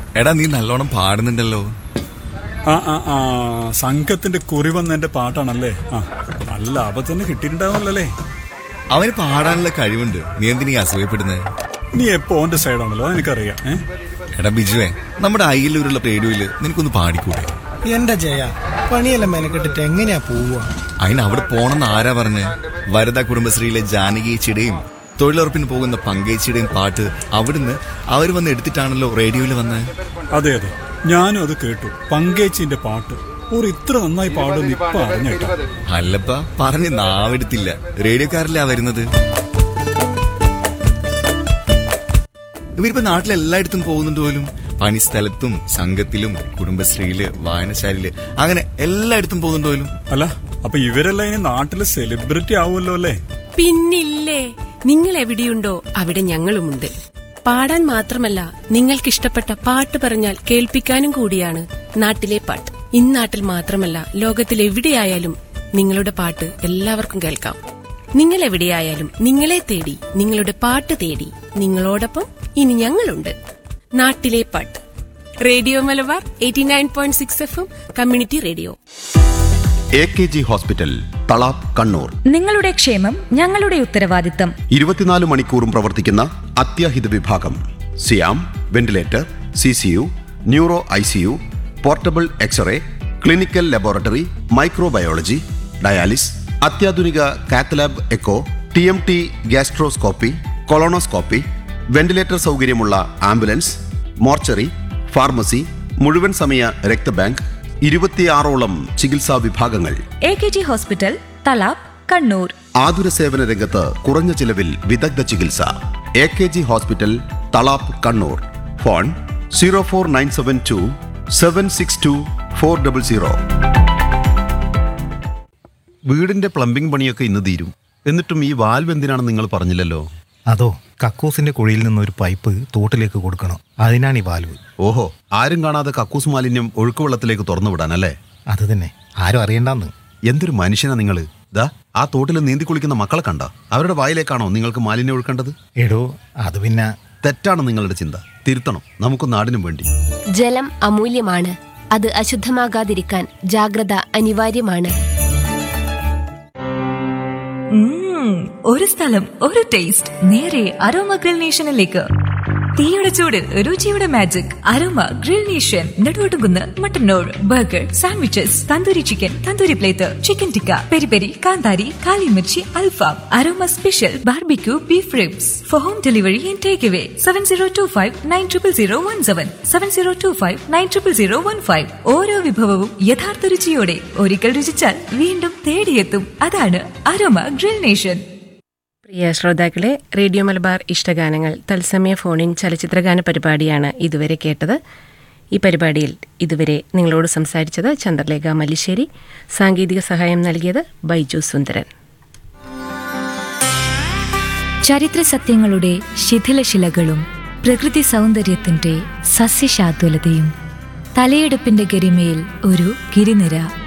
എടാ നീ നല്ലോണം പാടുന്നുണ്ടല്ലോ ആ ആ ആ സംഘത്തിന്റെ കുറി വന്ന എന്റെ പാട്ടാണല്ലേ ആ നല്ല ആപത്തന്നെ കിട്ടിയിട്ടുണ്ടാവുമല്ലേ അവന് പാടാനുള്ള കഴിവുണ്ട് നീ എന്തിനീ അസൂയപ്പെടുന്നത് നീ എപ്പോ ഓന്റെ സൈഡാണല്ലോ എനിക്കറിയാം ഏ എടാ ബിജുവേ നമ്മുടെ അയ്യല്ലൂരുള്ള റേഡിയോയില് നിനക്കൊന്ന് പാടിക്കൂടെ എന്റെ ജയ പണിയെല്ലാം മെനക്കെട്ടിട്ട് എങ്ങനെയാ പോവുക അതിന് അവിടെ പോണെന്ന് ആരാ പറഞ്ഞ് വരദ കുടുംബശ്രീയിലെ ജാനകിയച്ചിയുടെയും തൊഴിലുറപ്പിന് പോകുന്ന പങ്കേച്ചിയുടെയും പാട്ട് അവിടുന്ന് അവർ വന്ന് എടുത്തിട്ടാണല്ലോ റേഡിയോയിൽ വന്നത് അതെ അതെ ഞാനും അത് കേട്ടു പങ്കേച്ചിന്റെ പാട്ട് ഓർ ഇത്ര നന്നായി പാടുമെന്ന് ഇപ്പൊ അറിഞ്ഞേട്ടാ അല്ലപ്പ പറഞ്ഞ് നാവെടുത്തില്ല റേഡിയോക്കാരിലാ വരുന്നത് ഇവരിപ്പോ നാട്ടിലെല്ലായിടത്തും പോകുന്നുണ്ട് പോലും പണിസ്ഥലത്തും സംഘത്തിലും കുടുംബശ്രീയില് വായനശാലയില് അങ്ങനെ എല്ലായിടത്തും പോകുന്നുണ്ട് പോലും അല്ല അപ്പൊ ഇവരെല്ലാം ഇനി നാട്ടിലെ സെലിബ്രിറ്റി ആവുമല്ലോ അല്ലേ പിന്നില്ലേ നിങ്ങൾ എവിടെയുണ്ടോ അവിടെ ഞങ്ങളുമുണ്ട് പാടാൻ മാത്രമല്ല നിങ്ങൾക്കിഷ്ടപ്പെട്ട പാട്ട് പറഞ്ഞാൽ കേൾപ്പിക്കാനും കൂടിയാണ് നാട്ടിലെ പാട്ട് ഇന്നാട്ടിൽ മാത്രമല്ല ലോകത്തിൽ എവിടെയായാലും നിങ്ങളുടെ പാട്ട് എല്ലാവർക്കും കേൾക്കാം നിങ്ങൾ എവിടെയായാലും നിങ്ങളെ തേടി നിങ്ങളുടെ പാട്ട് തേടി നിങ്ങളോടൊപ്പം ഇനി ഞങ്ങളുണ്ട് നാട്ടിലെ പാട്ട് radio Malabar eighty nine point six F M community radio A K G hospital Thalap Kannur നിങ്ങളുടെ ക്ഷേമം ഞങ്ങളുടെ ഉത്തരവാദിത്തം ഇരുപത്തിനാല് മണിക്കൂറും പ്രവർത്തിക്കുന്ന അത്യാഹിത വിഭാഗം സിയാം ventilator C C U neuro I C U portable x-ray clinical laboratory microbiology dialysis അത്യാധുനിക cath lab echo T M T gastroscopy colonoscopy ventilator സൗകര്യമുള്ള ആംബുലൻസ് മോർച്ചറി ഫാർമസി മുഴുവൻ സമയ രക്തബാങ്ക് ഇരുപത്തിയാറോളം ചികിത്സാ വിഭാഗങ്ങൾ A K G hospital Thalap Kannur ആതുര സേവന രംഗത്ത് കുറഞ്ഞ ചിലവിൽ വിദഗ്ധ ചികിത്സ A K G hospital Thalap Kannur phone zero four nine seven two seven six two four double zero വീടിന്റെ പ്ലംബിംഗ് പണിയൊക്കെ ഇന്ന് തീരും എന്നിട്ടും ഈ വാൽവ് എന്തിനാണെന്ന് നിങ്ങൾ പറഞ്ഞില്ലല്ലോ അതോ കക്കൂസിന്റെ കുഴിയിൽ നിന്ന് ഒരു പൈപ്പ് തോട്ടിലേക്ക് കൊടുക്കണം അതിനാണ് ഈ വാൽവ് ഓഹോ ആരും കാണാതെ കക്കൂസ് മാലിന്യം ഒഴുക്കുവെള്ളത്തിലേക്ക് തുറന്നു വിടാനല്ലേ അത് തന്നെ ആരും അറിയണ്ടെന്ന് എന്തൊരു മനുഷ്യനാ നിങ്ങൾ ദാ ആ തോട്ടിൽ നീന്തി കുളിക്കുന്ന മക്കളെ കണ്ട അവരുടെ വായിലേക്കാണോ നിങ്ങൾക്ക് മാലിന്യം ഒഴുക്കേണ്ടത് എടോ അത് പിന്നെ തെറ്റാണ് നിങ്ങളുടെ ചിന്ത തിരുത്തണം നമുക്ക് നാടിനും വേണ്ടി ജലം അമൂല്യമാണ് അത് അശുദ്ധമാകാതിരിക്കാൻ ജാഗ്രത അനിവാര്യമാണ് ഉം, ഒരു സ്ഥലം ഒരു ടേസ്റ്റ് നേരെ അരോമ ഗ്രിൽ നേഷനിലേക്ക് തീയുടെ ചൂടിൽ രുചിയുടെ magic aroma grill nation Neduvattukunnu Mattannur burger sandwiches tandoori chicken tandoori plate chicken tikka peri peri kanthari kalimirchi alfaham aroma special barbecue beef ribs for home delivery and take away seven zero two five nine triple zero one seven seven zero two five nine triple zero one five ഓരോ വിഭവവും യഥാർത്ഥ രുചിയോടെ ഒരിക്കൽ രുചിച്ചാൽ വീണ്ടും തേടിയെത്തും അതാണ് aroma grill nation പ്രിയ ശ്രോതാക്കളെ radio Malabar ഇഷ്ടഗാനങ്ങൾ തത്സമയ ഫോണിൻ ചലച്ചിത്രഗാന പരിപാടിയാണ് ഇതുവരെ കേട്ടത് ഈ പരിപാടിയിൽ ഇതുവരെ നിങ്ങളോട് സംസാരിച്ചത് ചന്ദ്രലേഖ മല്ലിശ്ശേരി സാങ്കേതിക സഹായം നൽകിയത് ബൈജു സുന്ദരൻ ചരിത്ര സത്യങ്ങളുടെ ശിഥിലശിലകളും പ്രകൃതി സൗന്ദര്യത്തിന്റെ സസ്യശാതുലതയും തലയെടുപ്പിന്റെ ഗരിമയിൽ ഒരു ഗിരിനിര